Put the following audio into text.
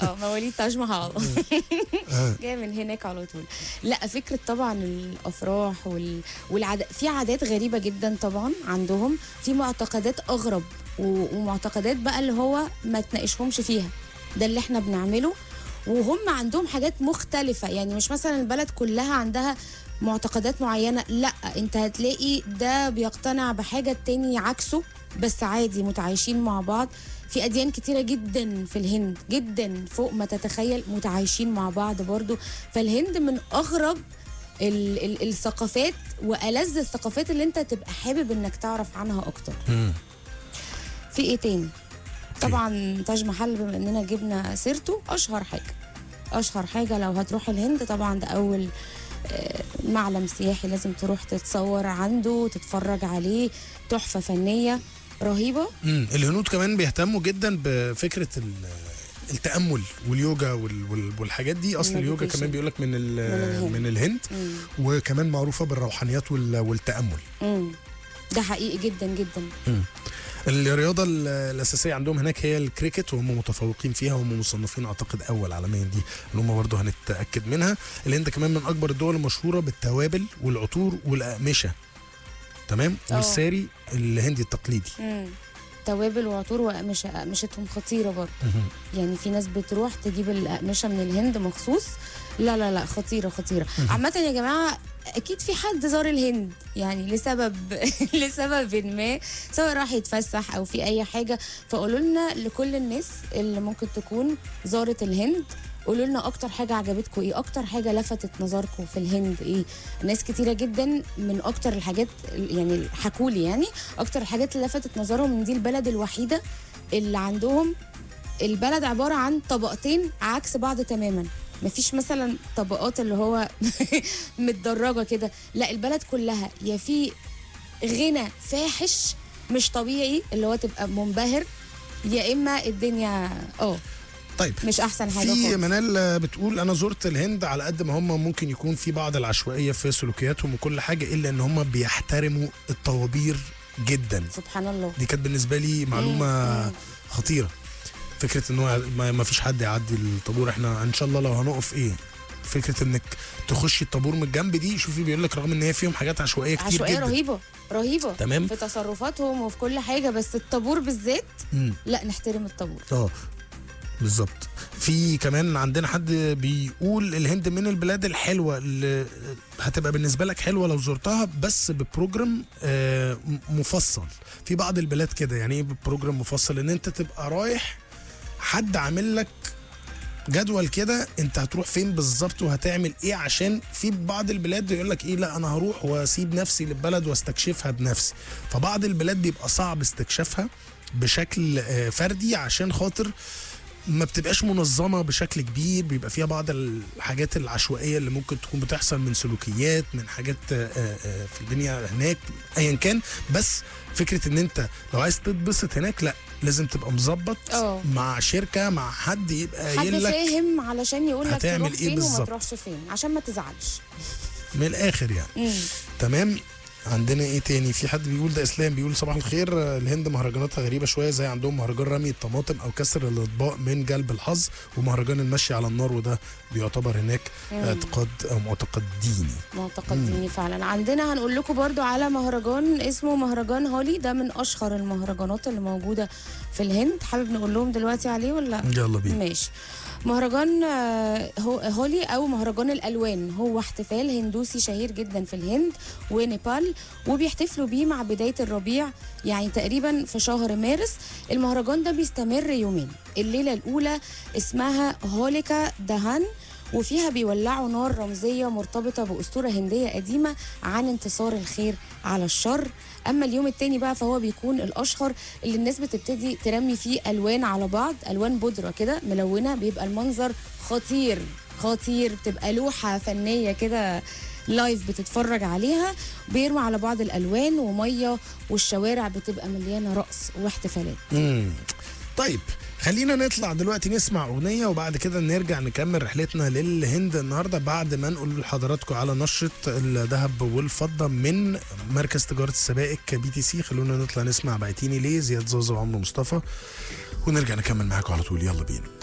اه مواليد تاج محل جايه من هناك على طول لا فكره طبعا الافراح وال... والعادات في عادات غريبه جدا طبعا عندهم في معتقدات اغرب و... ومعتقدات بقى اللي هو ما تناقشهمش فيها ده اللي احنا بنعمله وهم عندهم حاجات مختلفه يعني مش مثلا البلد كلها عندها معتقدات معينه لا انت هتلاقي ده بيقتنع بحاجه التاني عكسه بس عادي متعايشين مع بعض في اديان كتيره جدا في الهند جدا فوق ما تتخيل متعايشين مع بعض برضو فالهند من اغرب ال ال الثقافات والذ الثقافات اللي انت تبقى حابب انك تعرف عنها اكتر مم. في ايه تاني طبعا تاج محل بما اننا جبنا سيرته اشهر حاجه اشهر حاجه لو هتروح الهند طبعا ده اول آه، معلم سياحي لازم تروح تتصور عنده تتفرج عليه تحفه فنيه رهيبه مم. الهنود كمان بيهتموا جدا بفكره ال- التامل واليوجا وال- وال- والحاجات دي اصل اليوجا Meditation. كمان بيقول لك من ال- الهند. من الهند مم. وكمان معروفه بالروحانيات وال- والتامل مم. ده حقيقي جدا جدا الرياضة ال- الأساسية عندهم هناك هي الكريكت وهم متفوقين فيها وهم مصنفين أعتقد أول عالميا دي اللي هم برضه هنتأكد منها الهند كمان من أكبر الدول المشهورة بالتوابل والعطور والأقمشة تمام اه. والساري الهندي التقليدي مم. توابل وعطور وأقمشة أقمشتهم خطيرة برضه يعني في ناس بتروح تجيب الأقمشة من الهند مخصوص لا لا لا خطيرة خطيرة عامة يا جماعة أكيد في حد زار الهند يعني لسبب لسبب ما سواء راح يتفسح أو في أي حاجة فقولوا لنا لكل الناس اللي ممكن تكون زارت الهند قولوا لنا اكتر حاجه عجبتكم ايه اكتر حاجه لفتت نظركم في الهند ايه ناس كتيره جدا من اكتر الحاجات يعني حكوا لي يعني اكتر الحاجات اللي لفتت نظرهم ان دي البلد الوحيده اللي عندهم البلد عباره عن طبقتين عكس بعض تماما مفيش مثلا طبقات اللي هو متدرجه كده لا البلد كلها يا في غنى فاحش مش طبيعي اللي هو تبقى منبهر يا اما الدنيا اه طيب مش احسن حاجه في خالص. منال بتقول انا زرت الهند على قد ما هم ممكن يكون في بعض العشوائيه في سلوكياتهم وكل حاجه الا ان هم بيحترموا الطوابير جدا سبحان الله دي كانت بالنسبه لي معلومه مم. خطيره فكره ان هو ما ما فيش حد يعدي الطابور احنا ان شاء الله لو هنقف ايه فكره انك تخشي الطابور من الجنب دي شوفي بيقول لك رغم ان هي فيهم حاجات عشوائيه كتير عشوائيه جدا رهيبه رهيبه تمام. في تصرفاتهم وفي كل حاجه بس الطابور بالذات مم. لا نحترم الطابور اه بالظبط في كمان عندنا حد بيقول الهند من البلاد الحلوه اللي هتبقى بالنسبه لك حلوه لو زرتها بس ببروجرام آه، م- مفصل في بعض البلاد كده يعني ايه ببروجرام مفصل ان انت تبقى رايح حد عامل لك جدول كده انت هتروح فين بالظبط وهتعمل ايه عشان في بعض البلاد يقول لك ايه لا انا هروح واسيب نفسي للبلد واستكشفها بنفسي فبعض البلاد بيبقى صعب استكشافها بشكل آه، فردي عشان خاطر ما بتبقاش منظمه بشكل كبير بيبقى فيها بعض الحاجات العشوائيه اللي ممكن تكون بتحصل من سلوكيات من حاجات آه، آه، في الدنيا هناك ايا كان بس فكره ان انت لو عايز تتبسط هناك لا لازم تبقى مظبط اه. مع شركه مع حد يبقى حد قايل لك فاهم علشان يقول لك هتعمل تروح ايه فين وما بالظبط. تروحش فين عشان ما تزعلش من الاخر يعني مم. تمام عندنا ايه تاني في حد بيقول ده اسلام بيقول صباح الخير آه، الهند مهرجاناتها غريبه شويه زي عندهم مهرجان رمي الطماطم او كسر الاطباق من جلب الحظ ومهرجان المشي على النار وده بيعتبر هناك اعتقاد او معتقد ديني معتقد ديني فعلا عندنا هنقول لكم برضو على مهرجان اسمه مهرجان هولي ده من اشهر المهرجانات اللي موجوده في الهند حابب نقول لهم دلوقتي عليه ولا يلا بينا ماشي مهرجان آه، هو- هولي او مهرجان الالوان هو احتفال هندوسي شهير جدا في الهند ونيبال وبيحتفلوا بيه مع بدايه الربيع يعني تقريبا في شهر مارس المهرجان ده بيستمر يومين الليله الاولى اسمها هوليكا دهان وفيها بيولعوا نار رمزية مرتبطة بأسطورة هندية قديمة عن انتصار الخير على الشر أما اليوم التاني بقى فهو بيكون الأشهر اللي الناس بتبتدي ترمي فيه ألوان على بعض ألوان بودرة كده ملونة بيبقى المنظر خطير خطير بتبقى لوحة فنية كده لايف بتتفرج عليها بيرموا على بعض الألوان ومية والشوارع بتبقى مليانة رقص واحتفالات مم. طيب خلينا نطلع دلوقتي نسمع اغنيه وبعد كده نرجع نكمل رحلتنا للهند النهارده بعد ما نقول لحضراتكم على نشره الذهب والفضه من مركز تجاره السبائك بي تي سي خلونا نطلع نسمع بعتيني ليه زياد زوزو وعمرو مصطفى ونرجع نكمل معاكم على طول يلا بينا